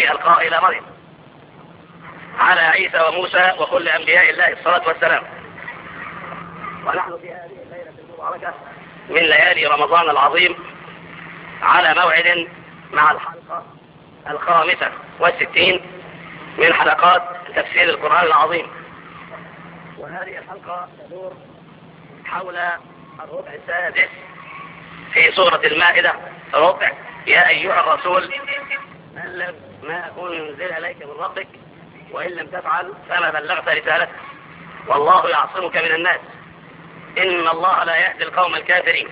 الله ألقاه إلى مريم على عيسى وموسى وكل أنبياء الله الصلاة والسلام ونحن في هذه الليلة المباركة من ليالي رمضان العظيم على موعد مع الحلقة الخامسة والستين من حلقات تفسير القرآن العظيم وهذه الحلقة تدور حول الربع السادس في سورة المائدة ربع يا أيها الرسول بلغ ما أنزل إليك من ربك وإن لم تفعل فما بلغت رسالته والله يعصمك من الناس إن الله لا يهدي القوم الكافرين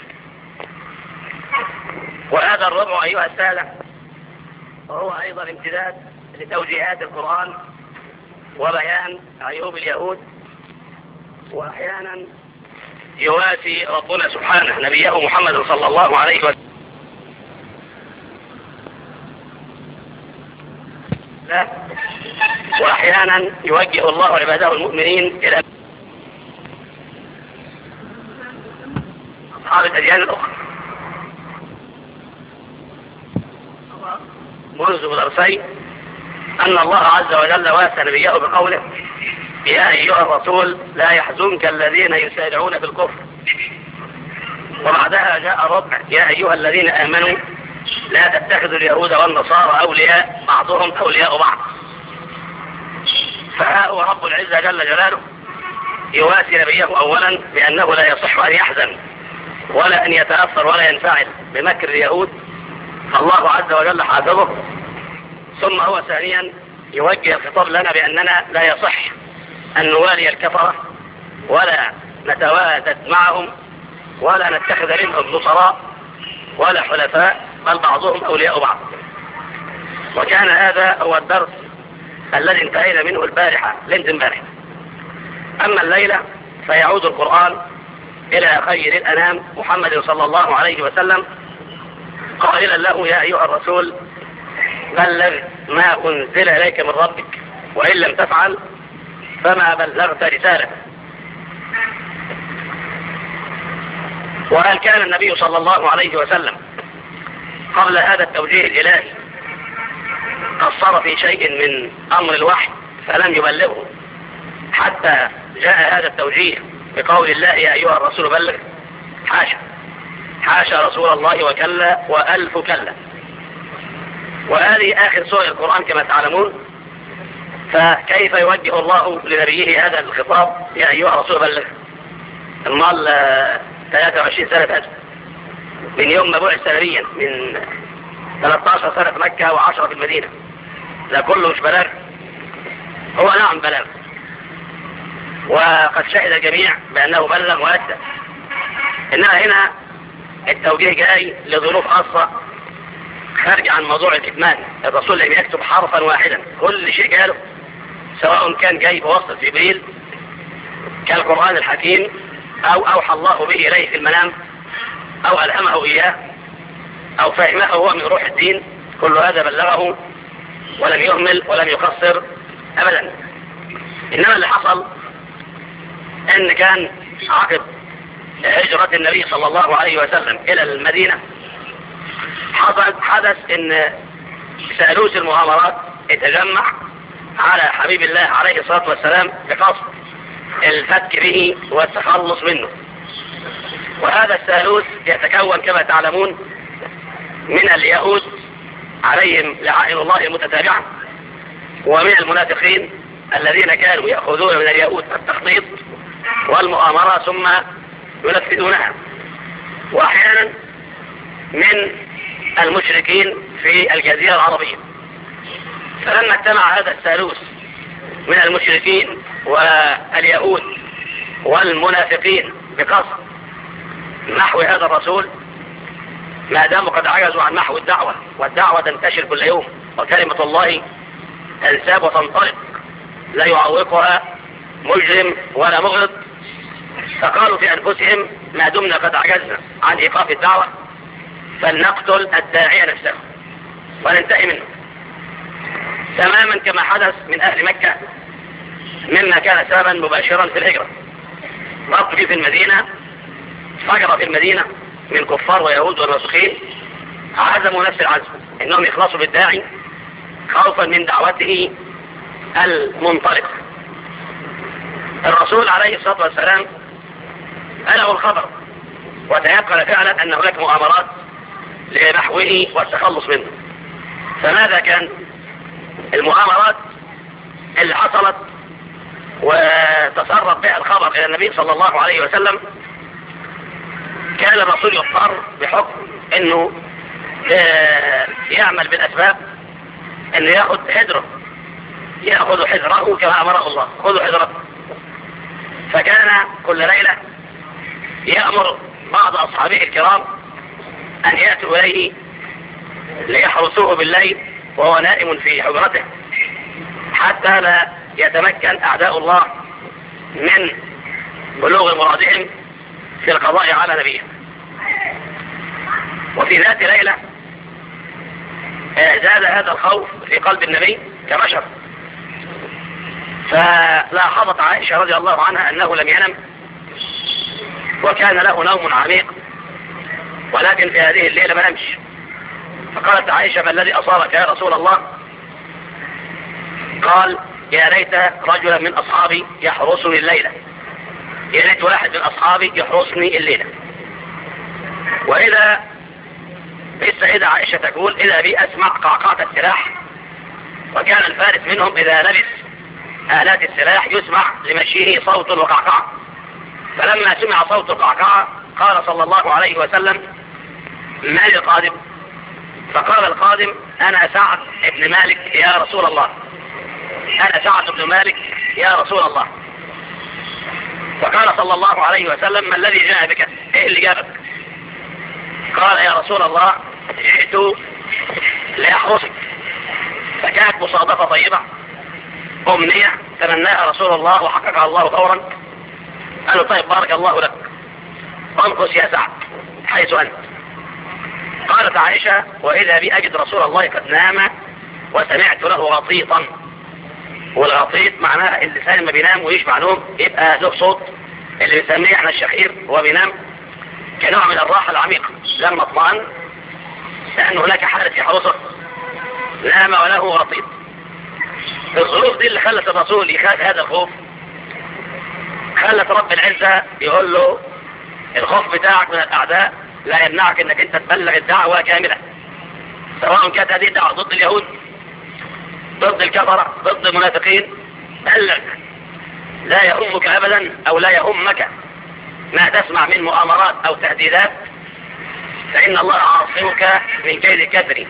وهذا الربع أيها السادة وهو أيضا امتداد لتوجيهات القرآن وبيان عيوب اليهود وأحيانا يواسي ربنا سبحانه نبيه محمد صلى الله عليه وسلم لا وأحيانا يوجه الله عباده المؤمنين إلى أصحاب الأديان الأخرى منذ درسين أن الله عز وجل واسى نبيه بقوله يا أيها الرسول لا يحزنك الذين يسارعون في الكفر وبعدها جاء ربع يا أيها الذين آمنوا لا تتخذوا اليهود والنصارى أولياء بعضهم أولياء بعض فها هو رب العزة جل جلاله يواسي نبيه أولا بأنه لا يصح أن يحزن ولا أن يتأثر ولا ينفعل بمكر اليهود فالله عز وجل حافظه ثم هو ثانيا يوجه الخطاب لنا بأننا لا يصح أن نوالي الكفرة ولا نتوادد معهم ولا نتخذ منهم نصراء ولا حلفاء بل بعضهم أولياء بعض وكان هذا هو الدرس الذي انتهينا منه البارحة ليلة امبارح أما الليلة فيعود القرآن إلى خير الأنام محمد صلى الله عليه وسلم قائلا له يا أيها الرسول بلغ ما أنزل إليك من ربك وإن لم تفعل فما بلغت رسالة وهل كان النبي صلى الله عليه وسلم قبل هذا التوجيه الإلهي قصر في شيء من أمر الوحي فلم يبلغه حتى جاء هذا التوجيه بقول الله يا أيها الرسول بلغ حاشا حاشا رسول الله وكلا وألف كلا وهذه آخر سورة القرآن كما تعلمون فكيف يوجه الله لنبيه هذا الخطاب يا أيها الرسول بلغ المال 23 سنة فاتوا من يوم ما بعث سنويا من 13 سنة في مكة و10 في المدينة ده كله مش بلاغ هو نعم بلاغ وقد شهد الجميع بأنه بلغ وأدى إنما هنا التوجيه جاي لظروف خاصة خارج عن موضوع الإتمان الرسول لم يكتب حرفا واحدا كل شيء قاله سواء كان جاي بواسطة جبريل كالقرآن الحكيم أو أوحى الله به إليه في المنام أو ألهمه إياه أو فهمه هو من روح الدين كل هذا بلغه ولم يهمل ولم يقصر أبدا إنما اللي حصل أن كان عقب هجرة النبي صلى الله عليه وسلم إلى المدينة حصل حدث أن سألوس المؤامرات اتجمع على حبيب الله عليه الصلاة والسلام بقصد الفتك به والتخلص منه وهذا الثالوث يتكون كما تعلمون من اليهود عليهم لعائن الله المتتابعة ومن المنافقين الذين كانوا يأخذون من اليهود التخطيط والمؤامرة ثم ينفذونها وأحيانا من المشركين في الجزيرة العربية فلما اجتمع هذا الثالوث من المشركين واليهود والمنافقين بقصد محو هذا الرسول ما داموا قد عجزوا عن محو الدعوة والدعوة تنتشر كل يوم وكلمة الله تنساب وتنطلق لا يعوقها مجرم ولا مغرض فقالوا في أنفسهم ما دمنا قد عجزنا عن إيقاف الدعوة فلنقتل الداعية نفسه وننتهي منه تماما كما حدث من أهل مكة مما كان سببا مباشرا في الهجرة ربي في المدينة فجر في المدينة من كفار ويهود ورسخين عزموا نفس العزم انهم يخلصوا بالداعي خوفا من دعوته المنطلقة الرسول عليه الصلاة والسلام بلغوا الخبر وتيقن فعلا أن هناك مؤامرات لنحوه والتخلص منه فماذا كان المؤامرات اللي حصلت وتسرب بها الخبر إلى النبي صلى الله عليه وسلم كان الرسول يضطر بحكم أنه يعمل بالأسباب أنه يأخذ حذره يأخذ حذره كما أمره الله خذوا حذره فكان كل ليلة يأمر بعض أصحابه الكرام أن يأتوا إليه ليحرسوه بالليل وهو نائم في حجرته حتى لا يتمكن أعداء الله من بلوغ مرادهم في القضاء على نبيه وفي ذات ليلة زاد هذا الخوف في قلب النبي كبشر فلاحظت عائشة رضي الله عنها أنه لم ينم وكان له نوم عميق ولكن في هذه الليلة ما نمش فقالت عائشة ما الذي أصابك يا رسول الله قال يا ليت رجلا من أصحابي يحرسني الليلة يا ليت واحد من أصحابي يحرسني الليلة وإذا السيدة عائشة تقول إذا بي أسمع قعقعة السلاح وكان الفارس منهم إذا لبس آلات السلاح يسمع لمشيه صوت وقعقعة فلما سمع صوت القعقعة قال صلى الله عليه وسلم من القادم فقال القادم أنا سعد بن مالك يا رسول الله أنا سعد بن مالك يا رسول الله فقال صلى الله عليه وسلم ما الذي جاء بك ايه اللي جابك قال يا رسول الله جئت لأحرسك فكانت مصادفة طيبة أمنية تمناها رسول الله وحققها الله فورا قالوا طيب بارك الله لك انقص يا سعد حيث أنت قالت عائشة وإذا بي أجد رسول الله قد نام وسمعت له غطيطا والغطيط معناها اللسان لما بينام ويشبع نوم يبقى له صوت اللي بنسميه احنا الشخير وهو بينام كنوع من الراحة العميقة لما اطمئن لأن هناك حالة يحرسه نام وله غطيط الظروف دي اللي خلت الرسول يخاف هذا الخوف خلت رب العزة يقول له الخوف بتاعك من الأعداء لا يمنعك انك انت تبلغ الدعوة كاملة سواء كانت هذه الدعوة ضد اليهود ضد الكفرة ضد المنافقين بلغ لا يهمك ابدا او لا يهمك ما تسمع من مؤامرات او تهديدات فان الله عاصمك من كيد الكافرين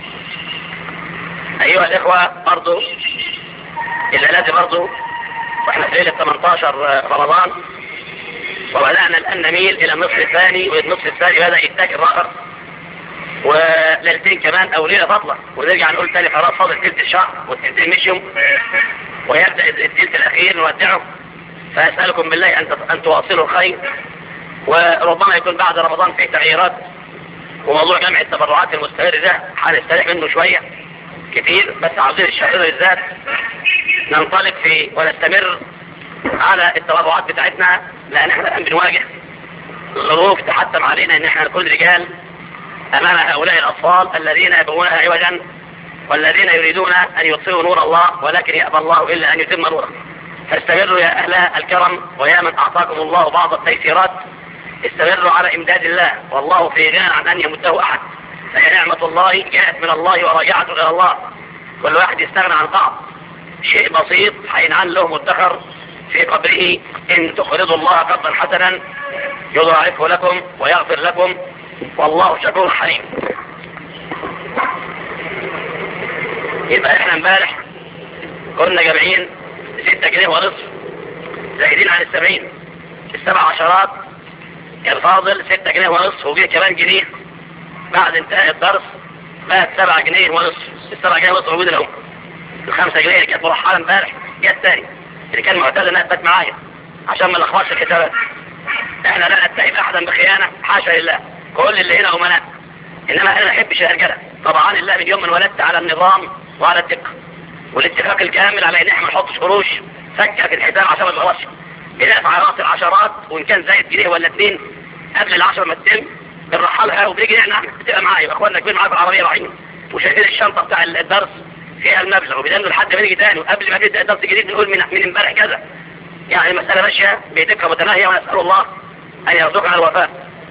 ايها الاخوة برضو الليلات برضو واحنا في ليلة 18 رمضان وبدأنا الآن نميل إلى النصف الثاني والنصف الثاني بدأ يتاكل رأر وليلتين كمان أو ليلة فضلة ونرجع نقول تاني خلاص فاضل تلت الشهر والتلتين مشيهم ويبدأ التلت الأخير نودعه فأسألكم بالله أن أن تواصلوا الخير وربما يكون بعد رمضان في تغييرات وموضوع جمع التبرعات المستمر ده هنستريح منه شوية كتير بس عاوزين الشهر بالذات ننطلق في ونستمر على التبرعات بتاعتنا لان احنا الان بنواجه ظروف تحتم علينا ان احنا نكون رجال امام هؤلاء الاطفال الذين يبغونها عوجا والذين يريدون ان يطفئوا نور الله ولكن يأبى الله الا ان يتم نوره فاستمروا يا اهل الكرم ويا من اعطاكم الله بعض التيسيرات استمروا على امداد الله والله في غنى عن ان يمده احد فهي نعمة الله جاءت من الله وراجعة الى الله كل واحد يستغنى عن بعض شيء بسيط حينعن له مدخر في قبره إن تقرضوا الله قرضا حسنا يضاعفه لكم ويغفر لكم والله شكور حليم يبقى احنا امبارح كنا جامعين ستة جنيه ونصف زايدين عن السبعين السبع عشرات كان فاضل ستة جنيه ونصف وجه كمان جنيه بعد انتهاء الدرس بقت سبعة جنيه ونصف السبعة جنيه ونصف موجودة لهم الخمسة جنيه اللي كانت مرحلة امبارح جت تاني اللي كان معتاد انها تبات معايا عشان ما نلخبطش الكتابات احنا لا نتهم احدا بخيانه حاشا لله كل اللي هنا امناء انما انا ما احبش الهرجله طبعا الله من يوم من ولدت على النظام وعلى الدقه والاتفاق الكامل على ان احنا ما نحطش قروش فكه في الحساب عشان ما نغلطش بندفع راس العشرات وان كان زايد جنيه ولا اتنين قبل العشرة ما تتم بنرحلها وبنيجي احنا بتبقى معايا اخواننا كبير معايا في العربيه رايحين وشايفين الشنطه بتاع الدرس فيها المبلغ وبدأنا لحد ما نيجي تاني وقبل ما نبدأ درس جديد نقول من من امبارح كذا يعني المسألة ماشية بيدقة متناهية ونسأل الله أن يرزقنا الوفاء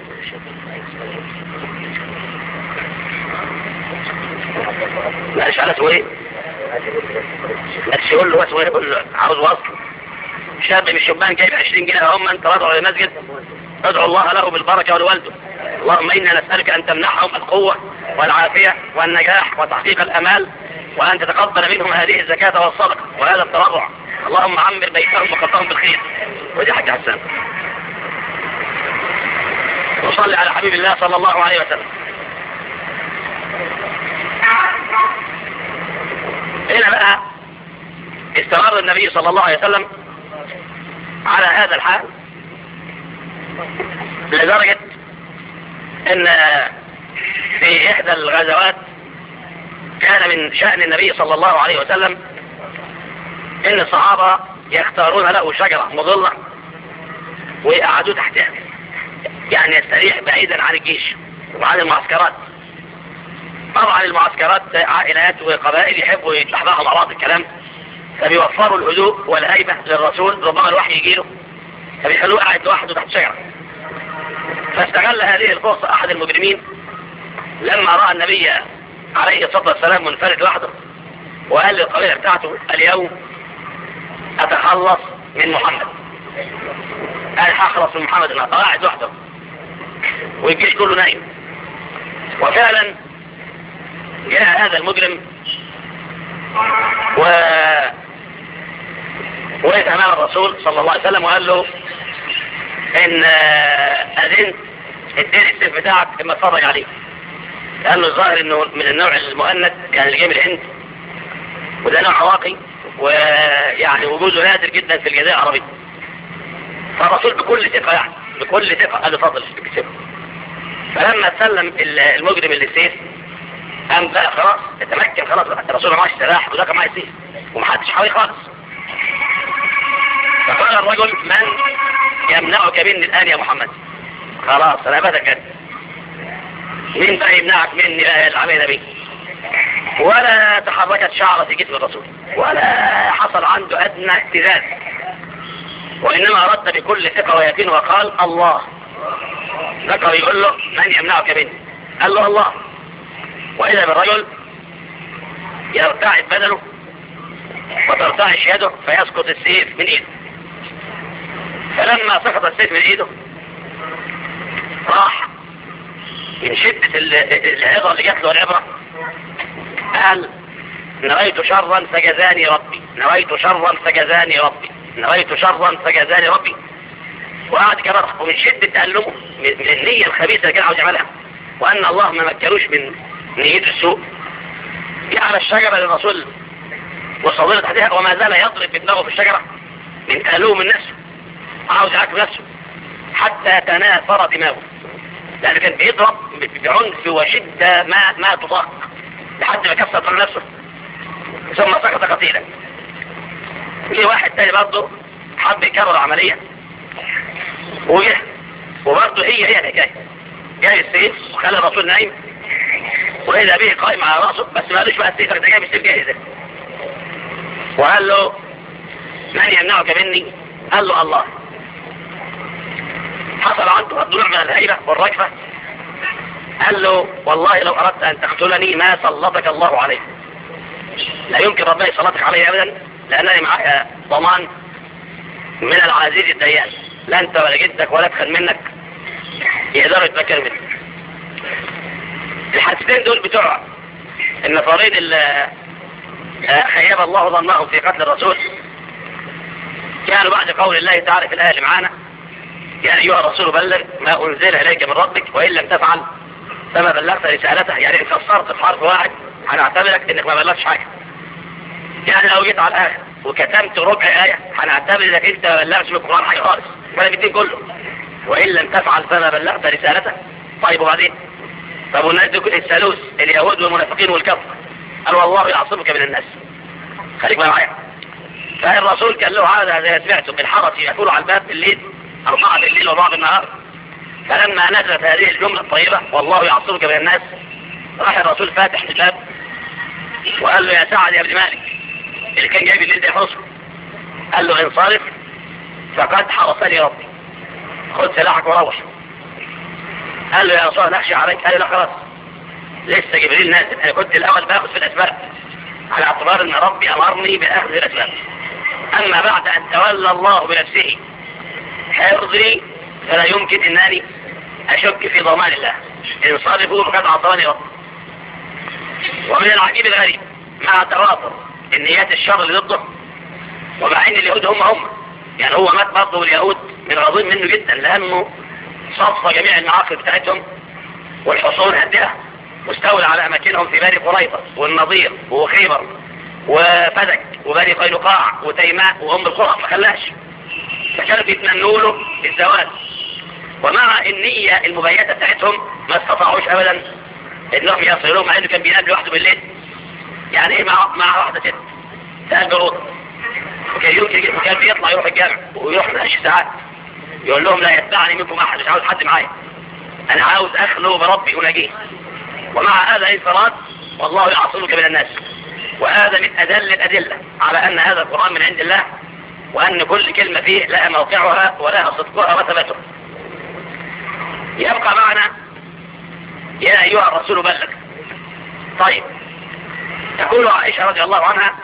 معلش على اسمه ايه؟ لا تقول له اسمه ايه؟ يقول له عاوز وصل شاب من الشبان جايب 20 جنيه هم انت رضعوا للمسجد ادعو الله له بالبركة ولوالده اللهم إنا نسألك أن تمنحهم القوة والعافية والنجاح وتحقيق الأمال وأن تتقبل منهم هذه الزكاة والصدقة وهذا التضرع اللهم عمر بيتهم وقطهم بالخير ودي حاجة حسان وصلي على حبيب الله صلى الله عليه وسلم هنا بقى استمر النبي صلى الله عليه وسلم على هذا الحال لدرجة ان في احدى الغزوات كان من شأن النبي صلى الله عليه وسلم ان الصحابة يختارون له شجرة مظلة ويقعدوا تحتها يعني يستريح بعيدا عن الجيش وعن المعسكرات طبعا المعسكرات عائلات وقبائل يحبوا يتلحظوا مع بعض الكلام فبيوفروا الهدوء والهيبة للرسول ربما الوحي يجيله فبيخلوه قاعد لوحده تحت شجرة فاستغل هذه الفرصة أحد المجرمين لما رأى النبي عليه الصلاة والسلام منفرد وحده وقال للقبيلة بتاعته اليوم أتخلص من محمد قال هخلص من محمد النهارده قاعد وحده والجيش كله نايم وفعلا جاء هذا المجرم و وقف امام الرسول صلى الله عليه وسلم وقال له ان اذنت اديني السيف بتاعك اما اتفرج عليه لانه الظاهر انه من النوع المؤنث كان اللي جاي من الهند وده نوع عواقي ويعني وجوده نادر جدا في الجزيره العربيه فالرسول بكل ثقه يعني بكل ثقه قال له اتفضل اكسبه فلما سلم المجرم اللي السيف قام بقى خلاص اتمكن خلاص الرسول ما معاش سلاح وده كان معاه سيف ومحدش حواليه خالص فقال الرجل من يمنعك مني الآن يا محمد خلاص انا بدك مين بقى يمنعك مني بقى العميلة بي ولا تحركت شعرة في جسم الرسول ولا حصل عنده أدنى اهتزاز وإنما رد بكل ثقة ويقين وقال الله ذكر يقول له من يمنعك مني قال له الله وإذا بالرجل يرتعد بدنه وترتعش يده فيسقط السيف من ايده فلما سقط السيف من ايده راح من شدة العظة اللي جات له العبرة قال نويت شرا فجزاني ربي نويت شرا فجزاني ربي نويت شرا فجزاني ربي وقعد كمان ومن شدة تألمه من النية الخبيثة اللي كان عاوز يعملها وأن الله ما مكنوش من نيته السوء جعل الشجرة للرسول وصدر تحتها وما زال يضرب بدماغه في الشجرة من تألوه من نفسه عاوز يعاقب نفسه حتى تناثر دماغه لأنه كان بيضرب بعنف وشدة ما ما تطاق لحد ما كسر طول نفسه ثم سقط قتيلا في واحد تاني برضه حب يكرر العملية وجه وبرضه هي هي الحكاية جاي السيف وخلى الرسول نايم وإذا به قائم على رأسه بس ما قالوش بقى السيف ده جايب السيف جاهز وقال له من يمنعك مني قال له الله حصل عنده رد نوع من الهيبة والرجفة قال له والله لو أردت أن تقتلني ما سلطك الله عليه لا يمكن ربنا يسلطك علي أبدا لأنني معايا ضمان من العزيز الديان لا أنت ولا جدك ولا أدخل منك يقدروا يتمكنوا منك الحادثتين دول بتوع النفرين اللي خيب الله ظنهم في قتل الرسول كانوا بعد قول الله تعالى في الآية اللي معانا يا أيها الرسول بلغ ما أنزل إليك من ربك وإن لم تفعل فما بلغت رسالته يعني إن قصرت في حرف واحد هنعتبرك إنك ما بلغتش حاجة يعني لو جيت على الآخر وكتمت ربع آية هنعتبر إنك أنت ما بلغتش من القرآن حاجة خالص ولا بالدين كله وإن لم تفعل فما بلغت رسالته طيب وبعدين طب والناس دي الثالوث اليهود والمنافقين والكفر قال والله يعصمك من الناس خليك بقى معايا فالرسول كان له عادة زي سمعتم الحرس يأكلوا على الباب بالليل أربعة بالليل وأربعة بالنهار فلما نزلت هذه الجملة الطيبة والله يعصمك من الناس راح الرسول فاتح الباب وقال له يا سعد يا ابن مالك اللي كان جايب الليل ده يحرسه قال له انصرف فقد حرسني ربي خد سلاحك وروح قال له يا رسول الله نخشى عليك قال له لا خلاص لسه جبريل نازل انا كنت الاول باخذ في الاسباب على اعتبار ان ربي امرني باخذ الاسباب اما بعد ان تولى الله بنفسه حفظي فلا يمكن انني اشك في ضمان الله انصرفوا فقد اعطاني ربي ومن العجيب الغريب مع توافر النيات الشر اللي ضده ومع ان اليهود هم هم يعني هو مات برضه واليهود من راضين منه جدا لانه صفى جميع المعاقل بتاعتهم والحصون هدئه واستولى على اماكنهم في بني قريظه والنضير وخيبر وفدك وبني قينقاع وتيماء وام القرى ما خلاش فكانوا بيتمنوا له الزواج ومع النية المبيتة بتاعتهم ما استطاعوش ابدا انهم يصلوا مع انه كان بينام لوحده بالليل يعني ايه مع مع واحده ست سال برود وكان يمكن وكان بيطلع يروح الجامع ويروح من عشر ساعات يقول لهم لا يتبعني منكم احد مش عاوز حد معايا انا عاوز اخلو بربي اناجيه ومع هذا انفراد والله يعصمك من الناس وهذا من ادل الادله على ان هذا القران من عند الله وان كل كلمه فيه لها موقعها ولها صدقها وثبتها يبقى معنا يا ايها الرسول بلغ طيب تقول عائشه رضي الله عنها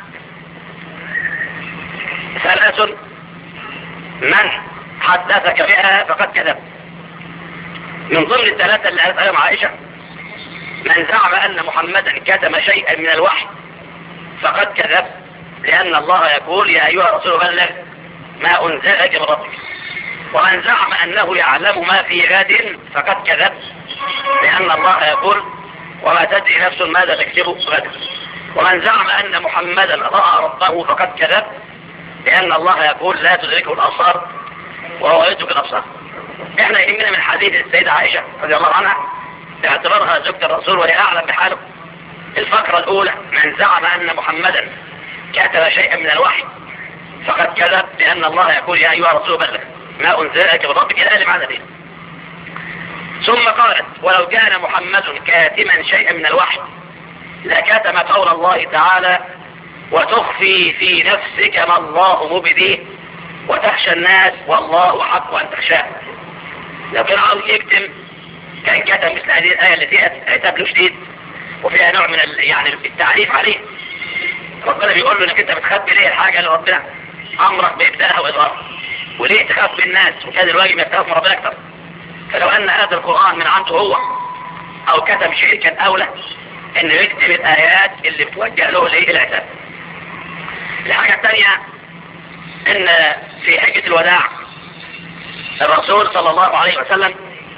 ثلاث من حدثك بها فقد كذب من ضمن الثلاثة اللي قالت عليهم عائشة من زعم أن محمدا كتم شيئا من الوحي فقد كذب لأن الله يقول يا أيها الرسول بلغ ما أنزل لك من ربك ومن زعم أنه يعلم ما في غد فقد كذب لأن الله يقول وما تدري نفس ماذا تكسب غدا ومن زعم أن محمدا رأى ربه فقد كذب لأن الله يقول لا تدركه الأبصار وهو يدرك الأبصار احنا يهمنا من حديث السيدة عائشة رضي الله عنها باعتبارها زوجة الرسول وهي أعلم بحاله الفقرة الأولى من زعم أن محمدا كتب شيئا من الوحي فقد كذب لأن الله يقول يا أيها الرسول بلغ ما أنزل لك من ربك إلى معنى ذلك ثم قالت ولو كان محمد كاتما شيئا من الوحي لكتم قول الله تعالى وتخفي في نفسك ما الله مبديه وتخشى الناس والله حق أن تخشاه لو كان عاوز يكتم كان كتم مثل هذه الآية التي عتاب له شديد وفيها نوع من يعني التعريف عليه ربنا بيقول له انك انت بتخبي ليه الحاجة اللي ربنا امرك بابدائها واظهارها وليه تخاف بالناس وكان الواجب يخاف من ربنا اكتر فلو ان هذا القرآن من عنده هو او كتب شيء كان اولى انه يكتب الايات اللي بتوجه له لايه العتاب الحاجة الثانية ان في حجة الوداع الرسول صلى الله عليه وسلم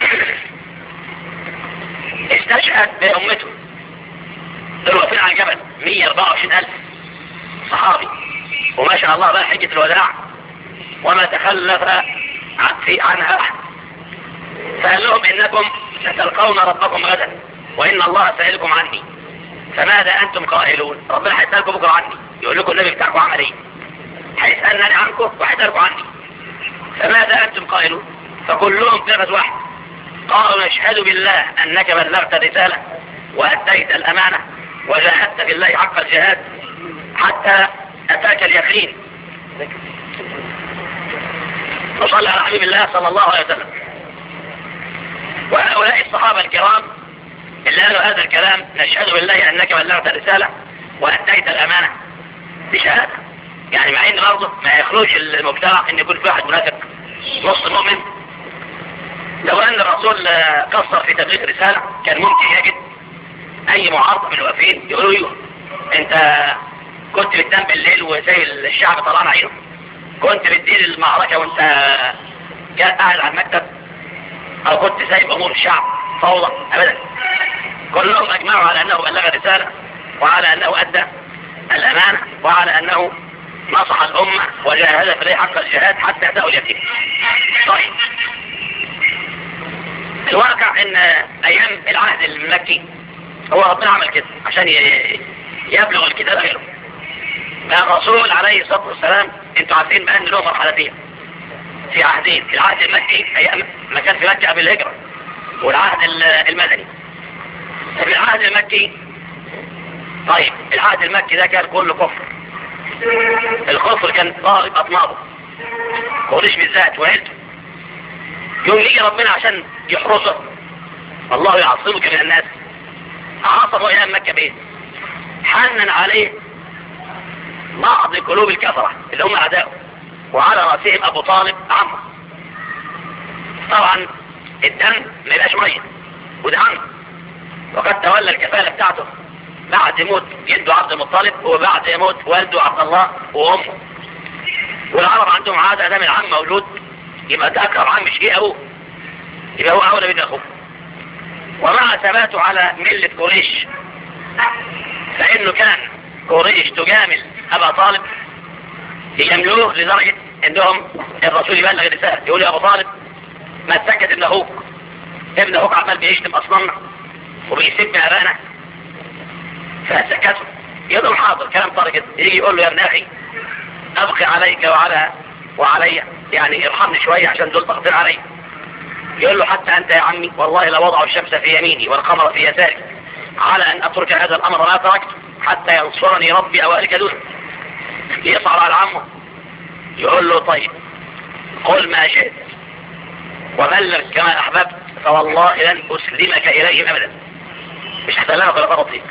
استشهد بأمته دول واقفين على الجبل 124 ألف صحابي وما شاء الله بقى حجة الوداع وما تخلف عن في عنها أحد فقال لهم إنكم ستلقون ربكم غدا وإن الله سائلكم عني فماذا أنتم قائلون ربنا هيسألكم بكرة عني يقول لكم النبي بتاعكم عمل ايه هيسألني عنكم وهيسألكم عني فماذا أنتم قائلون فكلهم في نفس واحد قالوا نشهد بالله أنك بلغت الرسالة وأديت الأمانة وجاهدت في الله حق الجهاد حتى أتاك اليقين وصلى على حبيب الله صلى الله عليه وسلم وهؤلاء الصحابة الكرام اللي قالوا هذا الكلام نشهد بالله أنك بلغت الرسالة وأديت الأمانة بشهادة يعني مع ان برضه ما يخلوش المجتمع ان يكون في واحد منافق نص مؤمن لو ان الرسول قصر في تبليغ الرسالة كان ممكن يجد اي معارضة من الواقفين يقولوا ايوه انت كنت بتنام بالليل وزي الشعب طلعنا عينه كنت بتدير المعركة وانت قاعد على المكتب او كنت سايب امور الشعب فوضى ابدا كلهم اجمعوا على انه بلغ الرسالة وعلى انه ادى الامانة وعلى انه نصح الامة وجاهد في حق الجهاد حتى اتاه اليتيم طيب الواقع ان ايام العهد المكي هو ربنا عمل كده عشان يبلغ الكتاب غيره الرسول عليه الصلاة والسلام انتوا عارفين بأن له مرحلتين في عهدين في العهد المكي ايام ما كان في مكة قبل الهجرة والعهد المدني في العهد المكي طيب العهد المكي ده كان كله كفر الكفر كان ضارب اطنابه قريش بالذات وعيلته يوم يجي ربنا عشان يحرسه الله يعصمك من الناس عاصموا الى مكة بايه حنن عليه بعض قلوب الكفرة اللي هم اعدائه وعلى راسهم ابو طالب عمه طبعا الدم ما يبقاش ميه وده عمه وقد تولى الكفالة بتاعته بعد موت جده عبد المطلب وبعد موت والده عبد الله وامه والعرب عندهم عادة دام العم مولود يبقى ده اكرم عم مش ايه ابوه يبقى هو اولى من اخوه ومع ثباته على ملة قريش فانه كان قريش تجامل ابا طالب يجاملوه لدرجة انهم الرسول يبلغ الرسالة يقول يا ابو طالب ما تسكت ابن اخوك ابن اخوك عمال بيشتم اصنامنا وبيسب ابانا فسكته يقول حاضر كلام طارق يجي يقول له يا ابن اخي ابقي عليك وعلى وعلي يعني ارحمني شوية عشان دول تقدر علي يقول له حتى انت يا عمي والله لوضعوا الشمس في يميني والقمر في يساري على ان اترك هذا الامر ما تركته حتى ينصرني ربي او اهلك دونه يصعب على عمه يقول له طيب قل ما شئت وبلغ كما احببت فوالله لن اسلمك اليهم ابدا مش هسلمك ولا فرطيك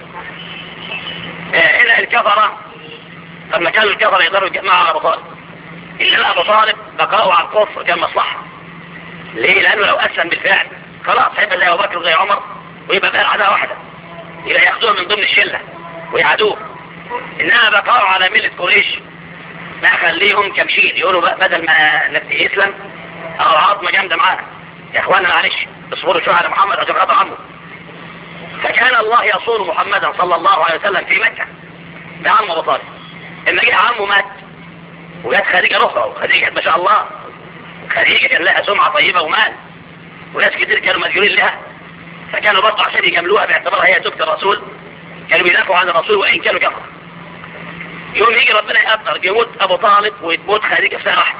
هنا الكفرة لما كانوا الكفرة يقدروا يجمعوا على ابو طالب الا ابو طالب بقاؤه على الكفر كان مصلحة ليه لانه لو اسلم بالفعل خلاص هيبقى زي ابو بكر وزي عمر ويبقى بقى عداء واحدة يبقى ياخدوه من ضمن الشلة ويعادوه انما بقاؤه على ملة قريش ما خليهم كمشين يقولوا بقى بدل ما نبتدي يسلم او عظمة جامدة معانا يا اخوانا معلش اصبروا شوية على محمد عشان خاطر عمه فكان الله يصون محمدا صلى الله عليه وسلم في مكة بعم ابو طالب اما جه عمه مات وجت خديجة اخرى وخديجة ما شاء الله خديجة كان لها سمعة طيبة ومال وناس كتير كانوا مسجونين لها فكانوا برضه عشان يجاملوها باعتبارها هي زوجة الرسول كانوا بيدافعوا عن الرسول وان كانوا كفر يوم يجي ربنا يقدر يموت ابو طالب وتموت خديجة في سنة واحدة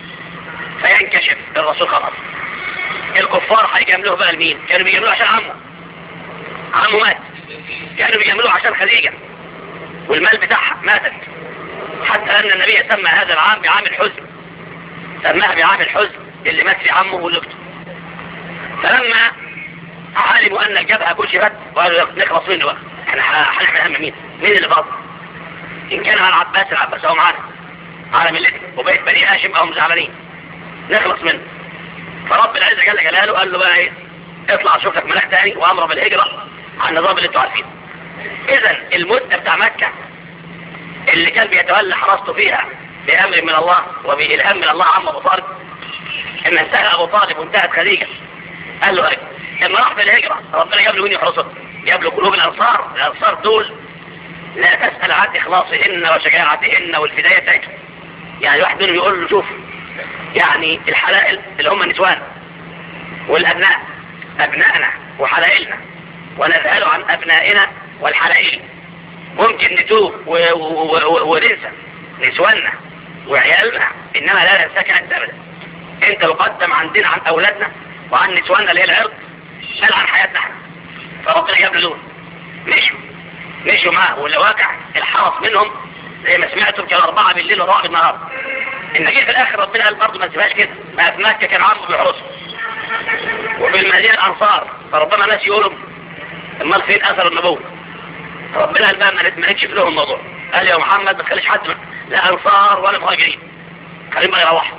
فينكشف الرسول خلاص الكفار هيجاملوه بقى لمين كانوا بيجاملوه عشان عمه عمه مات كانوا بيجاملوه عشان خديجة والمال بتاعها ماتت حتى ان النبي سمى هذا العام بعام الحزن سماها بعام الحزن اللي مات في عمه وزوجته فلما علموا ان الجبهة كشفت قالوا نخلص منه بقى احنا هنحمل هم مين مين اللي فاضل ان كان على العباس العباس هو معانا على ملته وبيت بني هاشم او زعلانين نخلص منه فرب العزة جل جلاله قال له بقى ايه اطلع شوف لك ملاك تاني وامر بالهجرة على النظام اللي انتوا عارفينه اذا المدة بتاع مكة اللي كان بيتولى حراسته فيها بامر من الله وبالهام من الله عم ابو طالب اما انتهى ابو طالب وانتهت خديجة قال له ايه لما راح في الهجرة ربنا جاب له مين يحرسه جاب له قلوب الانصار الانصار دول لا تسأل عن اخلاصهن وشجاعتهن والفداية بتاعتهم يعني واحد منهم يقول له شوف يعني الحلائل اللي هم النسوان والابناء ابنائنا وحلائلنا ونسأل عن ابنائنا والحلائل ممكن نتوب وننسى نسواننا وعيالنا انما لا ننساك انت ابدا انت مقدم عندنا عن اولادنا وعن نسواننا اللي هي العرض بل عن حياتنا احنا فربنا جاب له دول مشوا مشوا معاه واللي واقع الحرس منهم زي ما سمعتم كانوا أربعة بالليل وأربعة بالنهار إن جه في الآخر ربنا قال برضه ما تسيبهاش كده ما في مكة كان عمرو بيحرسه وبالمدينة الأنصار فربنا ناس يقولوا امال فين أثر النبوة ربنا قال بقى ما نكشف لهم الموضوع قال يا محمد ما تخليش حد لا أنصار ولا مهاجرين خليهم بقى يروحوا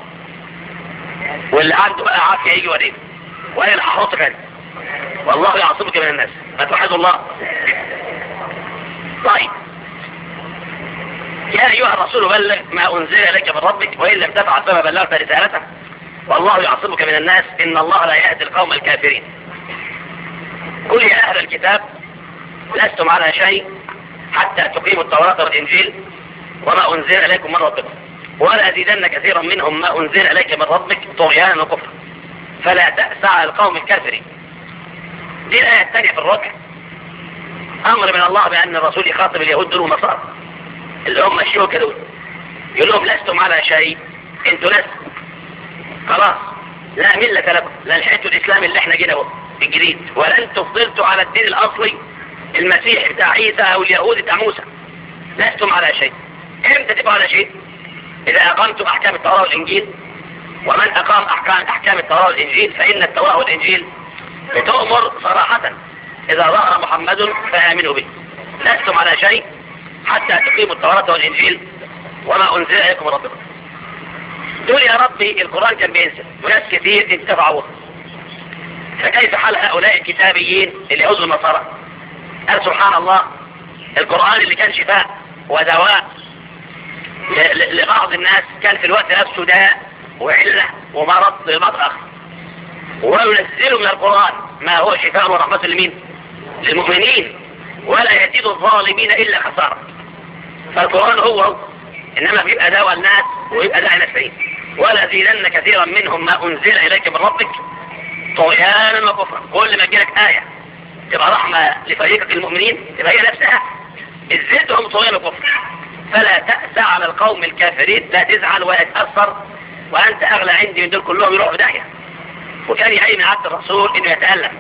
واللي عنده بقى عافية يجي ورينا وأنا اللي هحطك أنا والله يعصمك من الناس ما توحدوا الله طيب يا أيها الرسول بلغ ما أنزل إليك من ربك وإن لم تفعل فما بلغت رسالته والله يعصمك من الناس إن الله لا يهدي القوم الكافرين قل يا أهل الكتاب لستم على شيء حتى تقيموا التوراة والإنجيل وما أنزل إليكم من ربكم ولا أزيدن كثيرا منهم ما أنزل إليك من ربك طغيانا وكفرا فلا تأسى على القوم الكافرين دي الآية الثانية في الركع أمر من الله بأن الرسول يخاطب اليهود دول والنصارى اللي هم الشيوخ دول يقول لهم لستم على شيء انتوا لستم خلاص لا ملة لكم لا لحقتوا الإسلام اللي احنا جينا الجديد ولا انتوا فضلتوا على الدين الأصلي المسيح بتاع عيسى او اليهود بتاع موسى لستم على شيء امتى تبقوا على شيء اذا اقمتم احكام التوراة والانجيل ومن اقام احكام احكام التوراة والانجيل فان التوراة والانجيل بتؤمر صراحة اذا ظهر محمد فامنوا به لستم على شيء حتى تقيموا التوراة والانجيل وما انزل اليكم من ربكم تقول يا ربي القرآن كان بينزل وناس كثير انتفعوا فكيف حال هؤلاء الكتابيين اللي عزوا النصارى قال سبحان الله القرآن اللي كان شفاء ودواء لبعض الناس كان في الوقت نفسه داء وعلة ومرض للمرض آخر وينزل من القرآن ما هو شفاء ورحمة لمين للمؤمنين ولا يزيد الظالمين إلا خسارة فالقرآن هو هو إنما بيبقى دواء الناس ويبقى داعي نفسين ولا زيدن كثيرا منهم ما أنزل إليك من ربك طغيانا وكفرا كل ما تجيلك آية تبقى رحمة لفريقك المؤمنين تبقى هي نفسها ازدهم طغيانا وكفرا فلا تأسى على القوم الكافرين لا تزعل ولا تأثر وأنت أغلى عندي من دول كلهم يروحوا في داهية وكان يعين من عبد الرسول إنه يتألم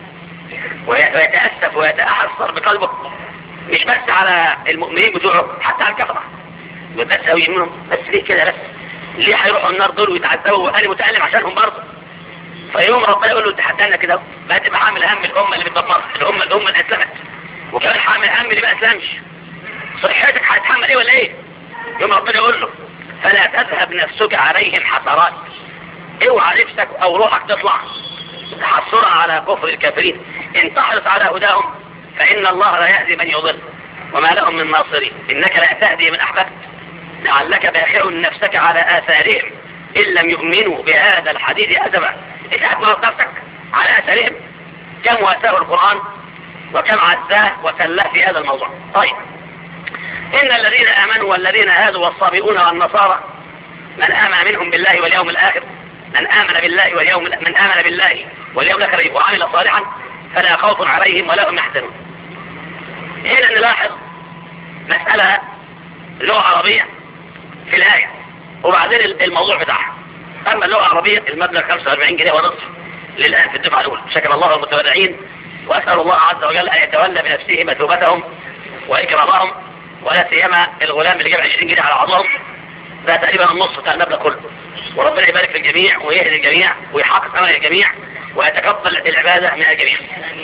ويتأسف ويتأحسر بقلبه مش بس على المؤمنين بتوعه حتى على الكفرة بس أوي منهم بس ليه كده بس ليه هيروحوا النار دول ويتعذبوا وأنا متألم عشانهم برضه فيوم ربنا يقول له انت حتى كده ما تبقى حامل هم الأمة اللي بتدمرها الأمة الأمة اللي أسلمت وكمان حامل هم اللي ما أسلمش صحتك هتتحمل ايه ولا ايه يوم ربنا يقول له فلا تذهب نفسك عليهم حسرات اوعى نفسك او روحك تطلع تحصرها على كفر الكافرين ان تحرص على هداهم فان الله لا يهدي من يضل وما لهم من ناصرين انك لا تهدي من احببت لعلك باخع نفسك على اثارهم ان لم يؤمنوا بهذا الحديث ادبا اتعب نفسك على اثارهم كم واساه القران وكم عزاه وسلاه في هذا الموضوع طيب إن الذين آمنوا والذين هادوا والصابئون والنصارى من آمن منهم بالله واليوم الآخر من آمن بالله واليوم من آمن بالله واليوم الآخر وعمل صالحا فلا خوف عليهم ولا هم يحزنون. هنا نلاحظ مسألة لغة عربية في الآية وبعدين الموضوع بتاعها. أما اللغة العربية المبلغ 45 جنيه ونصف للآن في الدفعة الأولى شكر الله المتابعين وأسأل الله عز وجل أن يتولى بنفسه مثوبتهم وإكرامهم ولا سيما الغلام اللي جاب 20 جنيه على عضلهم ده تقريبا النص بتاع المبلغ كله وربنا يبارك في الجميع ويهدي الجميع ويحقق امل الجميع ويتقبل العباده من الجميع.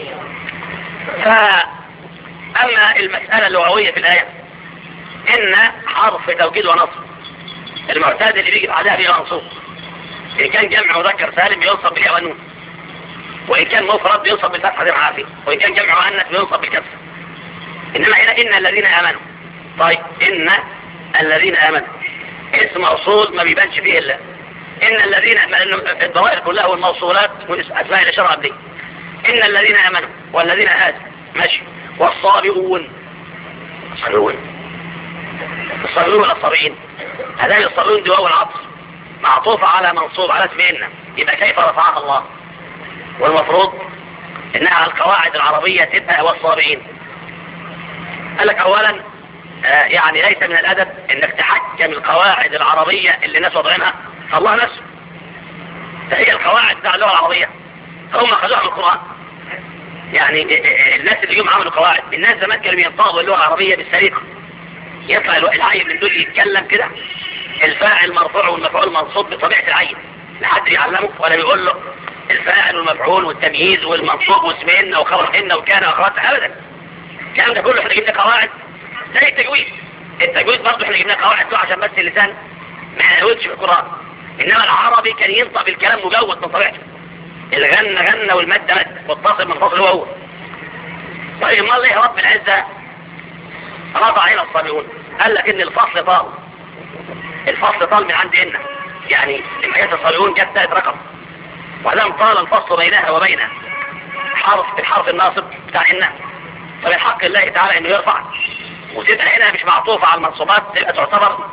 فاما المساله اللغويه في الايه ان حرف توكيد ونصب المعتاد اللي بيجي بعدها بيبقى منصوب ان كان جمع مذكر سالم بينصب بالياء والنون وان كان مفرد بينصب بالفتحه زي ما عارفين وان كان جمع مؤنث بينصب بالكسر انما هنا ان الذين امنوا طيب إن الذين آمنوا اسم موصول ما بيبانش فيه إلا إن الذين الضوائر كلها والموصولات وأسماء الإشارة دي إن الذين آمنوا والذين هادوا ماشي والصابئون الصابئون الصابئون ولا الصابئين هذان الصابئون دي واو العطف معطوفة على منصوب على اسم إن يبقى كيف رفعها الله والمفروض إنها على القواعد العربية تبقى والصابئين قال لك أولا يعني ليس من الأدب انك تحكم القواعد العربية اللي الناس وضعينها الله نفسه فهي القواعد بتاع اللغة العربية هم خدوها من القرآن يعني الناس اللي يوم عملوا قواعد الناس زمان كانوا ينطقوا اللغة العربية بالسريقة يطلع العيل من دول يتكلم كده الفاعل مرفوع والمفعول منصوب بطبيعة العين لحد بيعلمه ولا بيقول له الفاعل والمفعول والتمييز والمنصوب واسمهن وخبرهن وكان واخواتها ابدا الكلام ده كله احنا جبنا قواعد زي التجويد التجويد برضه احنا جبنا قواعد عشان بس اللسان ما يهودش في القرآن انما العربي كان ينطق بالكلام مجود من طبيعته الغنى غنى والمد مد متصل منفصل هو هو طيب امال ايه رب العزة رفع هنا الصابئون قال لك ان الفصل طال الفصل طال من عند إن يعني لما يأتي الصابئون جت ثالث رقم وعدم طال الفصل بينها وبين حرف الحرف الناصب بتاع إن فمن حق الله تعالى انه يرفع وتبقى هنا مش معطوفة على المنصوبات تبقى تعتبر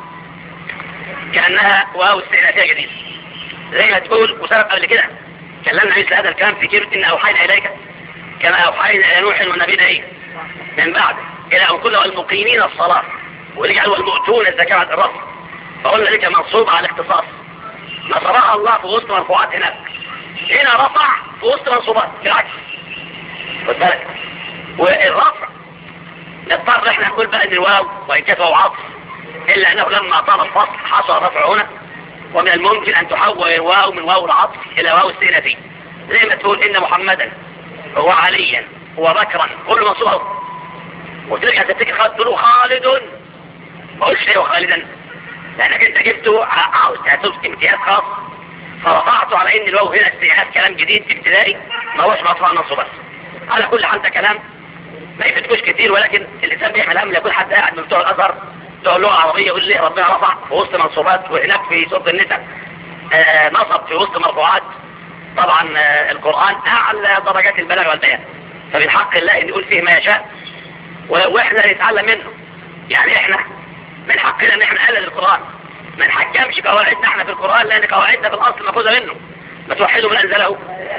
كأنها واو استئنافية جديدة زي ما تقول وسبب قبل كده كلمنا مثل هذا الكلام في كلمة إن أوحينا إليك كما أوحينا إلى نوح والنبينا إيه من بعد إلى أن كل المقيمين الصلاة ورجعوا والمؤتون الزكاة عن الرفع فقلنا لك منصوب على الاختصاص نصرها الله في وسط مرفوعات هناك هنا رفع في وسط منصوبات بالعكس خد بالك والرفع نضطر احنا نقول بقى ان الواو وان كانت واو عطف الا انه لما طال الفصل حصل رفع هنا ومن الممكن ان تحول الواو من واو العطف الى واو السينفي زي ما تقول ان محمدا وعليا وبكرا كل منصوب وترجع تفتكر خالد تقول خالد ما قلتش ليه خالدا لانك انت جبته عاوز تاخد امتياز خاص فرفعته على ان الواو هنا استئناف كلام جديد ابتدائي ما هوش مرفوع نصه بس على كل حال ده كلام ما يفتكوش كتير ولكن الانسان بيعمل هم يكون حد قاعد من بتوع الازهر بتوع اللغه العربيه يقول لي ربنا رفع في وسط منصوبات وهناك في سوره النساء آه نصب في وسط مرفوعات طبعا آه القران اعلى درجات البلاغه والبيان فمن حق الله ان يقول فيه ما يشاء واحنا نتعلم منه يعني احنا من حقنا ان احنا نقلد القران ما نحكمش قواعدنا احنا في القران لان قواعدنا في الاصل ماخوذه منه ما توحدوا من انزله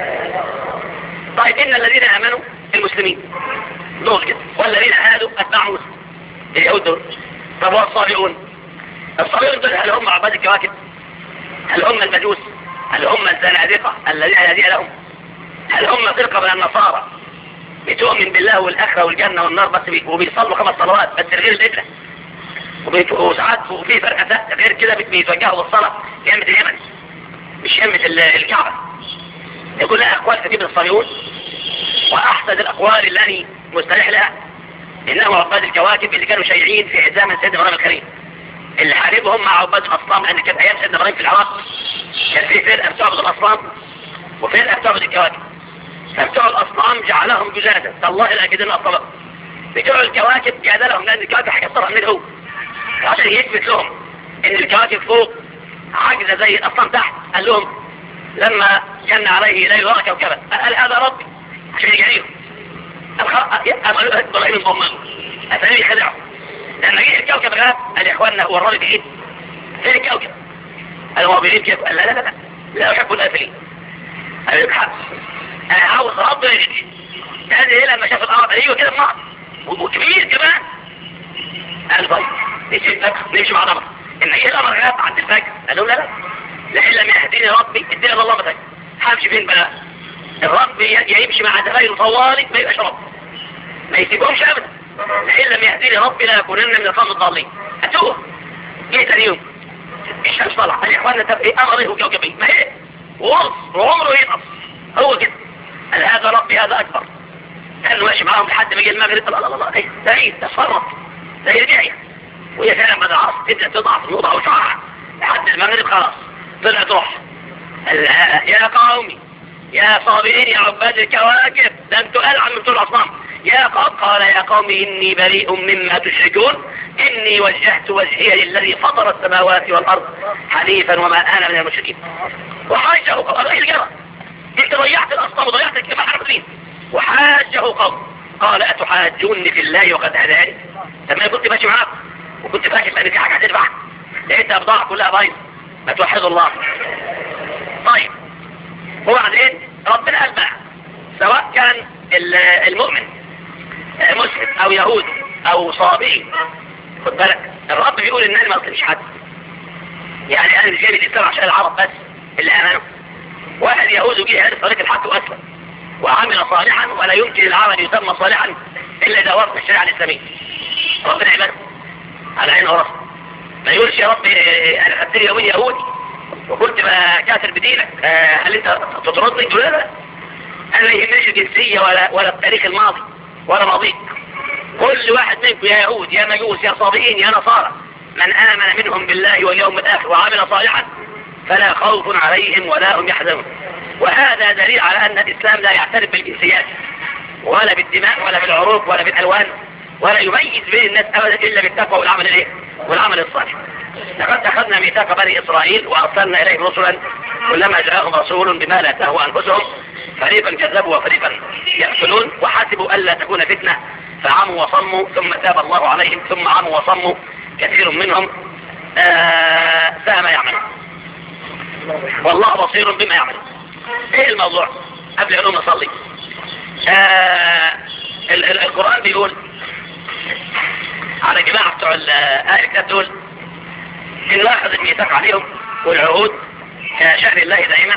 طيب ان الذين امنوا المسلمين دول كده والذين هادوا اتباع موسى اليهود دول طب والصابئون الصابئون دول هل هم عباد الكواكب هل هم المجوس هل هم الزنادقه الذين هدي لهم هل هم فرقه من النصارى بتؤمن بالله والاخره والجنه والنار بس بي... وبيصلوا خمس صلوات بس غير القبله وساعات وفي فرقه غير كده بيتوجهوا بالصلاه يمه اليمن مش يمه الكعبه يقول لها اقوال كثير من الصابئون واحسن الاقوال التي مستريح لها انهم عباد الكواكب اللي كانوا شيعين في حزام سيدنا ابراهيم الكريم اللي حاربهم مع عباد الاصنام لان كانت ايام سيدنا ابراهيم في العراق كان في فرقه بتعبد الاصنام وفرقه بتعبد الكواكب فبتوع الاصنام جعلهم جزادا تالله لاجدن اصنام بتوع الكواكب جادلهم لان الكواكب هيكسرها من هو عشان يثبت لهم ان الكواكب فوق عاجزه زي الاصنام تحت قال لهم لما جن عليه ليل ورى كوكبا قال هذا ربي عشان يجاريهم قالوا ابراهيم ضمنه اتاني يخدعه لما جه الكوكب غاب قال يا اخوانا هو الراجل بعيد فين الكوكب قال هو بعيد كيف قال لا لا لا لا احب الافلين قال له حبس انا عاوز ربنا يجي هذه هي لما شاف الارض ايوه كده بنقط وكبير كمان قال طيب نمشي نمشي مع ضمر ان هي الامر غاب عند الفجر قال له لا لا لئن لم يهديني ربي اديني الله مثلا همشي فين بقى الرب يمشي مع دلائل طوالي ما يبقاش رب ما يسيبهمش ابدا لئن لم يهديني ربي لا يكونن من القوم الضالين هتوه جه تاني يوم الشمس طلع قال يا اخوانا طب ايه امر ايه وكوكبي ما هي وغص وعمره ينقص هو كده قال هذا ربي هذا اكبر كان ماشي معاهم لحد ما جه المغرب الله الله الله ايه ده ايه ده فرط ده يرجع وهي فعلا بعد العصر تبدا تضعف نوضها وشعرها لحد المغرب خلاص طلعت روح يا قومي يا صابرين يا عباد الكواكب ده انتوا العن من طول الاصنام يا قوم قال يا قوم اني بريء مما تشركون اني وجهت وجهي للذي فطر السماوات والارض حنيفا وما انا من المشركين وحاجه قال ايه الجرى انت ضيعت الاصنام وضيعت الجماعه المسلمين وحاجه قوم قال اتحاجوني في الله وقد هداني طب ما كنت ماشي معاك وكنت فاكر ان في حاجه هتدفع لقيتها بضاعه كلها بايظه ما توحدوا الله طيب وبعدين ربنا قال بقى سواء كان المؤمن مسلم او يهودي او صابئي خد بالك الرب بيقول ان انا ما اظلمش حد يعني انا مش جايب الاسلام عشان العرب بس اللي امنوا واحد يهودي جه يعرف طريق الحق واسلم وعمل صالحا ولا يمكن العمل يسمى صالحا الا اذا وافق الشريعه الاسلاميه ربنا يعمله على عين وراسه ما يقولش يا رب انا خدت لي يومين يهودي وكنت كافر بدينك آه هل انت تطردني تقول لا انا ما يهمنيش الجنسيه ولا ولا التاريخ الماضي ولا ماضيك كل واحد منكم يا يهود يا مجوس يا صابئين يا نصارى من امن منهم بالله واليوم الاخر وعمل صالحا فلا خوف عليهم ولا هم يحزنون وهذا دليل على ان الاسلام لا يعترف بالجنسيات ولا بالدماء ولا بالعروق ولا بالالوان ولا يميز بين الناس ابدا الا بالتقوى والعمل الايه والعمل الصالح لقد اخذنا ميثاق بني اسرائيل وارسلنا اليهم رسلا كلما جاءهم رسول بما لا تهوى انفسهم فريقا كذبوا وفريقا يقتلون وحسبوا الا تكون فتنه فعموا وصموا ثم تاب الله عليهم ثم عموا وصموا كثير منهم ساء ما يعملون والله بصير بما يعملون ايه الموضوع قبل ان نصلي القرآن بيقول على جماعة بتوع الآية كتاب دول إنه أخذ الميثاق عليهم والعهود كشأن الله دائما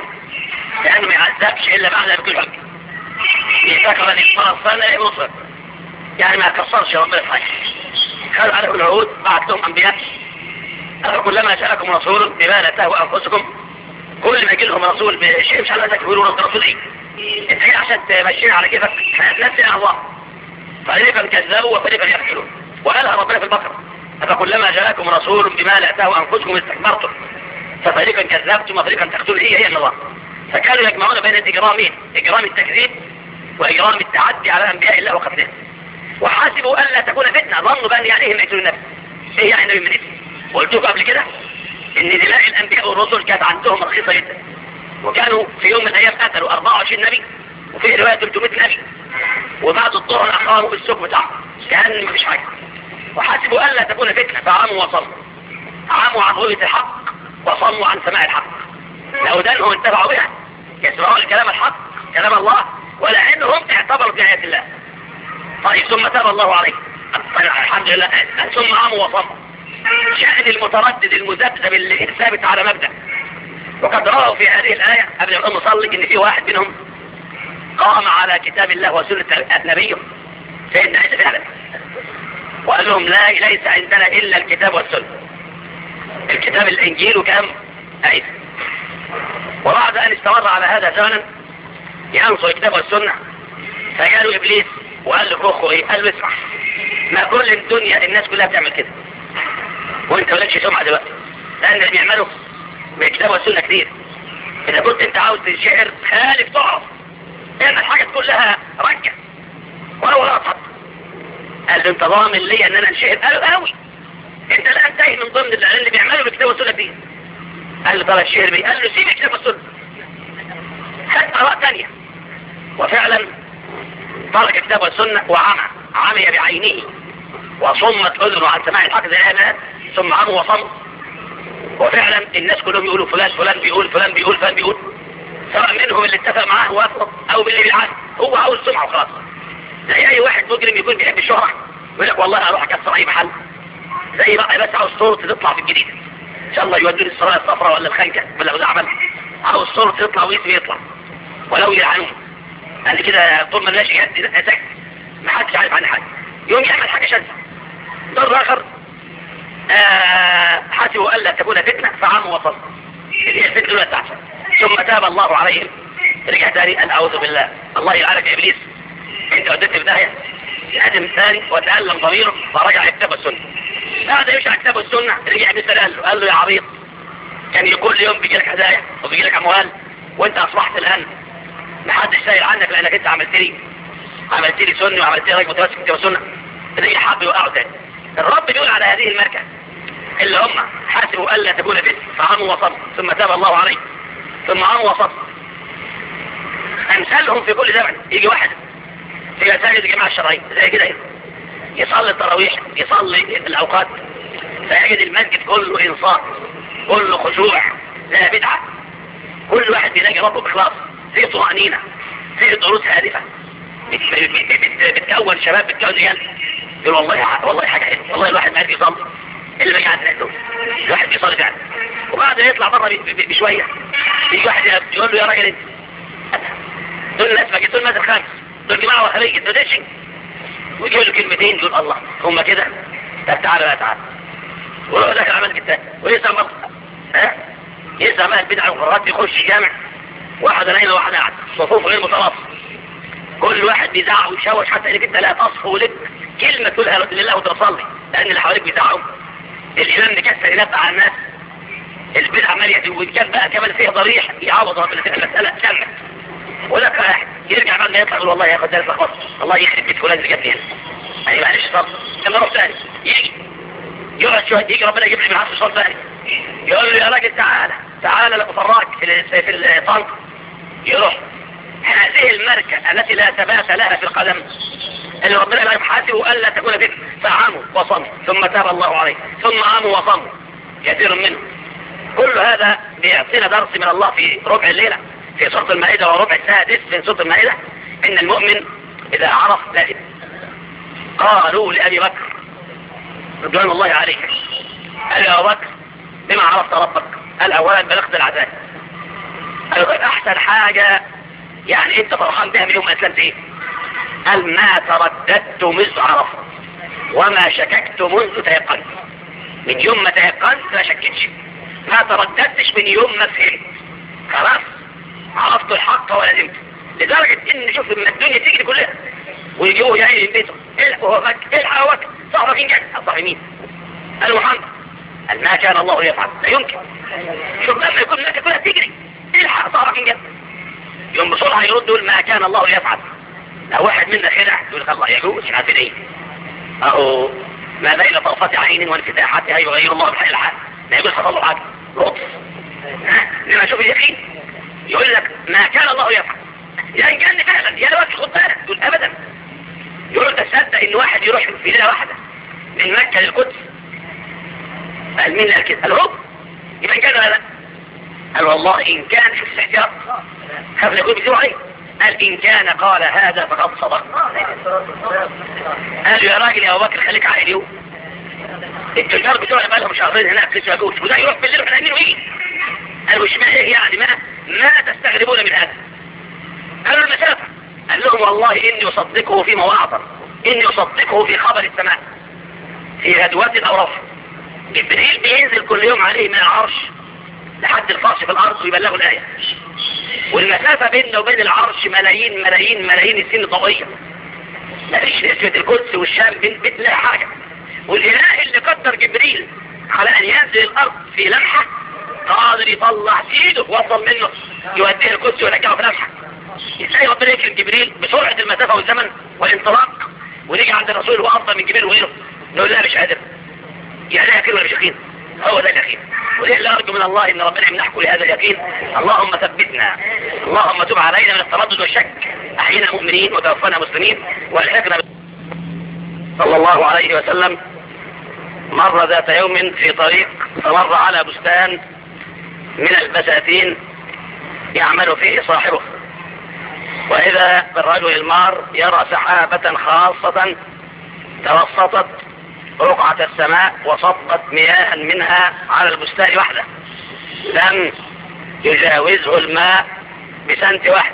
لأنه ما يعذبش إلا بعد ما يكون حج ميثاق الذي فرض سنة مصر يعني ما كسرش ربنا في حاجه خلوا عليكم العهود بعت لهم انبياء كلما جاءكم رسول بما لا تهوى انفسكم كل ما يجي لهم رسول بشيء مش على ذلك يقولوا رب رسول ايه انت جاي عشان تمشينا على كيفك هتنسي الله فريقا كذبوا وفريقا يقتلون وقالها ربنا في البقره فكلما جاءكم رسول بما لا تهوى انفسكم استكبرتم ففريقا كذبتم وفريقا تقتلون هي هي النظام فكانوا يجمعون بين الاجرامين اجرام التكذيب واجرام التعدي على انبياء الله وقتلهم وحاسبوا الا تكون فتنه ظنوا بان يعني هم يقتلون النبي ايه يعني نبي من اسم قلت لكم قبل كده ان دماء الانبياء والرسل كانت عندهم رخيصه جدا وكانوا في يوم من الايام قتلوا 24 نبي وفي روايه 300 نبي وبعد الظهر اقاموا بالسوق بتاعهم كان مفيش حاجه وحاسبوا الا تكون فتنه فعموا وصلوا عموا عن رؤيه الحق وصموا عن سماع الحق لأودانهم انتفعوا بها يسمعون الكلام الحق كلام الله ولعنهم اعتبروا بآيات الله طيب ثم تاب الله عليه طيب الحمد لله ثم عموا وصموا شأن المتردد المذبذب اللي ثابت على مبدأ وقد رأوا في هذه الآية قبل أن نصلي إن في واحد منهم قام على كتاب الله وسنة نبيه سيدنا عيسى فعلا وقال لهم لا ليس عندنا إلا الكتاب والسنة الكتاب الإنجيل وكم عيسى وبعد أن استمر على هذا زمنا ينصر الكتاب والسنة فجاله إبليس وقال له أخو إيه قال له اسمع ما كل الدنيا الناس كلها بتعمل كده وانت مالكش سمعة دلوقتي لأن اللي بيعملوا بالكتاب والسنة كتير إذا كنت أنت عاوز تنشهر خالف تعرف اعمل حاجة كلها رجع ولو لا حتى قال له انت ضامن لي ان انا انشهر قال له قوي انت لا انتهي من ضمن اللي بيعملوا بالكتاب والسنة كتير قال له طلع الشهر بي قال له سيب الكتاب والسنة خد آراء تانية وفعلا ترك الكتاب والسنة وعمى عمي بعينه وصمت أذنه عن سماع الحق زي هذا ثم عمى وصم وفعلا الناس كلهم يقولوا فلان فلان بيقول فلان بيقول فلان بيقول سواء منهم اللي اتفق معاه وافق او باللي بيعاد هو عاوز سمعه وخلاص زي اي واحد مجرم يكون بيحب الشهرة يقول لك والله اروح اكسر اي محل زي بقى بس عاوز صورة تطلع في الجديد ان شاء الله يودوني الصلاة الصفراء ولا الخنكة ولا ولا عمل عاوز صورة تطلع واسمي يطلع ولو يلعنون قال كده طول ما ماشي سكت ما حدش عارف عن حاجة يوم يعمل حاجة شاذة دور اخر آه حسبوا الا تكون فتنة فعموا وصل اللي هي الفتنة الاولى بتاعته ثم تاب الله عليهم رجع تاني قال اعوذ بالله الله يلعنك يا ابليس انت وديت في داهيه الادم الثاني وتألم ضميره فرجع يكتب السنة بعد يشرح كتاب السنة رجع ابليس قال له قال له يا عبيط كان كل يوم بيجي لك هدايا وبيجي لك اموال وانت اصبحت الان محدش سائل عنك لانك انت عملت لي عملت لي سني وعملت لي راجل متمسك كتاب السنة رجع حب يوقعه تاني الرب بيقول على هذه المركة اللي هم حاسبوا الا تكون فتنة فعموا وصبوا ثم تاب الله عليه ثم عموا وصبوا امثالهم في كل زمن يجي واحد في مساجد الجماعة الشرعية زي كده يصلي التراويح يصلي الاوقات فيجد المسجد كله انصات كله خشوع لا بدعة كل واحد بيلاقي ربه بإخلاص في طمأنينة في دروس هادفة بتكون شباب بتكون رجال يقول والله والله حاجة حلوة والله الواحد ما يصلي اللي ما قاعد عنده الواحد بيصلي فعلا وبعد يطلع بره بشوية يجي واحد يقول له يا راجل انت دول الناس ما دول الناس الخامس دول جماعة وخارجة دول ايش ويجيب له كلمتين يقول الله هم كده طب تعالى لا تعالى ويروح داخل عمل التاني ويسمع مرة ها يسمع بقى البدع والقرارات يخش جامع واحد نايم وواحد قاعد صفوف غير متراص كل واحد بيزعق ويشوش حتى انك انت لا تصفو لك كلمة تقولها لله وتصلي لان اللي حواليك بيزعقوا الامام مكسر ينبع على الناس البدع عمال وكان بقى كمان فيه ضريح يعوض ربنا في المسألة سمت ولا واحد يرجع بعد ما يطلع يقول والله ياخد درس خلاص الله يخرب بيت فلان اللي جاب لي يعني معلش صبر لما اروح ثاني يجي يقعد شويه يجي ربنا يجيب لي من عصر صوت ثاني يقول له يا راجل تعالى تعالى لأفراك في في الطنق يروح هذه المركة التي لا ثبات لها في القدم اللي ربنا لا يحاسبه ألا تكون فتنة فعاموا وصموا ثم تاب الله عليه ثم عاموا وصموا كثير منهم كل هذا بيعطينا درس من الله في ربع الليلة في سورة المائدة وربع السادس من سورة المائدة إن المؤمن إذا عرف لازم قالوا لأبي بكر رضوان الله عليه قال يا أبو بكر بما عرفت ربك قال أولا بلغت العذاب قال احسن حاجة يعني انت فرحان بها من يوم ما اسلمت ايه قال ما ترددت مذ عرفت وما شككت منذ تيقنت من يوم ما تيقنت ما شكتش ما ترددتش من يوم ما فهمت خلاص عرفت الحق ولزمت لدرجة ان شوف لما الدنيا تيجي كلها ويجيبوا يا عيني بيته الحق وهو فك الحق وهو فك صاحبك انجاز صاحب مين قال محمد قال ما كان الله يفعل لا يمكن شوف لما يكون الناس كلها تجري الحق صاحبك انجاز يوم بسرعة يرد يقول ما كان الله يفعل لو واحد منا خدع يقول الله يجوز مش عارفين ايه اهو ما بين طرفة عين وانفتاحاتها يغير الله بحال الحال ما يقول حصل له حاجة لطف لما شوف اليقين يقول لك ما كان الله يفعل يعني كان فعلا يا لوقت خد بالك تقول ابدا يقول تصدق ان واحد يروح في ليله واحده من مكه للقدس قال مين قال كده قال هو يبقى كان ولا لا قال والله ان كان في الاحتياط خاف يكون بيسيبوا عليه قال ان كان قال هذا فقد صدق قال يا راجل يا ابو بكر خليك عاقل يوم التجار بتوع بقى لهم شهرين هناك لسه يجوز وده يروح بالليل واحنا نايمين ويجي قالوا مش ايه يعني ما ما تستغربون من هذا قالوا المسافة قال لهم والله اني اصدقه فيما هو اعظم اني اصدقه في خبر السماء في غدوات او رفع جبريل بينزل كل يوم عليه من العرش لحد الفرش في الارض ويبلغوا الايه والمسافة بيننا وبين العرش ملايين ملايين ملايين السن ضوئية مفيش نسبة القدس والشام بين بين لا حاجة والاله اللي قدر جبريل على ان ينزل الارض في لمحة قادر يطلع ايده وصل منه يوديه القدس ويرجعه في لمحة ازاي ربنا يكرم جبريل بسرعة المسافة والزمن والانطلاق ونيجي عند الرسول هو افضل من جبريل وغيره نقول لا مش قادر يا ده يقين ولا مش يقين هو ده اليقين وليه اللي ارجو من الله ان ربنا يمنحكم لهذا اليقين اللهم ثبتنا اللهم تب علينا من التردد والشك احينا مؤمنين وتوفنا مسلمين والحقنا صلى الله عليه وسلم مر ذات يوم في طريق فمر على بستان من البساتين يعمل فيه صاحبه وإذا بالرجل المار يرى سحابة خاصة توسطت رقعة السماء وصبت مياه منها على البستان وحده لم يجاوزه الماء بسنت واحد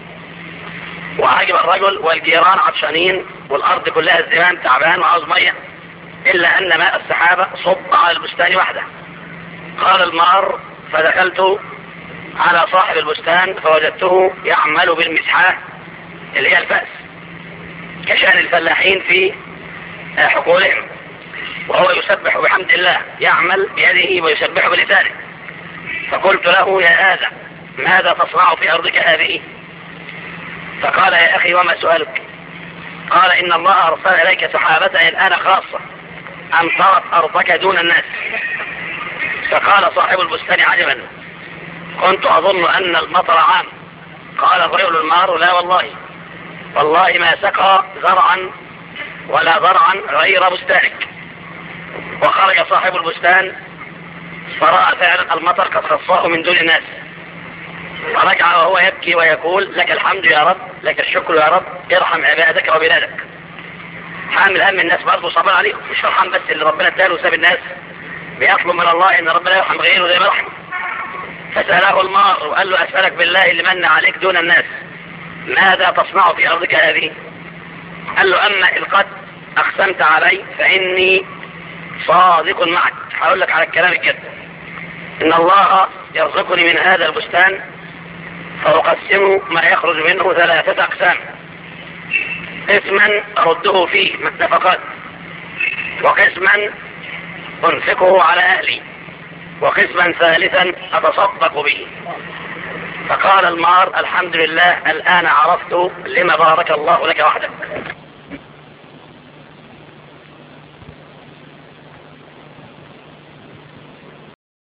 وعجب الرجل والجيران عطشانين والأرض كلها الزمان تعبان وعاوز مية إلا أن ماء السحابة صب على البستان وحده قال المار فدخلت على صاحب البستان فوجدته يعمل بالمسحاه اللي هي الفأس كشأن الفلاحين في حقولهم وهو يسبح بحمد الله يعمل بيده ويسبح بلسانه فقلت له يا هذا ماذا تصنع في أرضك هذه فقال يا أخي وما سؤالك قال إن الله أرسل إليك سحابة الآن خاصة أمطرت أرضك دون الناس فقال صاحب البستان عجبا كنت أظن أن المطر عام قال الرجل المار لا والله والله ما سقى زرعا ولا ضرعا غير بستانك وخرج صاحب البستان فرأى فعلا المطر قد خصاه من دون الناس فرجع وهو يبكي ويقول لك الحمد يا رب لك الشكر يا رب ارحم عبادك وبلادك حامل هم الناس برضه صبر عليهم مش فرحان بس اللي ربنا اداله وساب الناس بيطلب من الله ان ربنا يرحم غيره زي ما رحم فسأله المار وقال له أسألك بالله اللي من عليك دون الناس ماذا تصنع في أرضك هذه قال له أما إن قد أقسمت علي فإني صادق معك هقول لك على الكلام الجد إن الله يرزقني من هذا البستان فأقسم ما يخرج منه ثلاثة أقسام قسما أرده فيه نفقات وقسما أنفقه على أهلي وقسما ثالثا أتصدق به فقال المار الحمد لله الآن عرفت لما بارك الله لك وحدك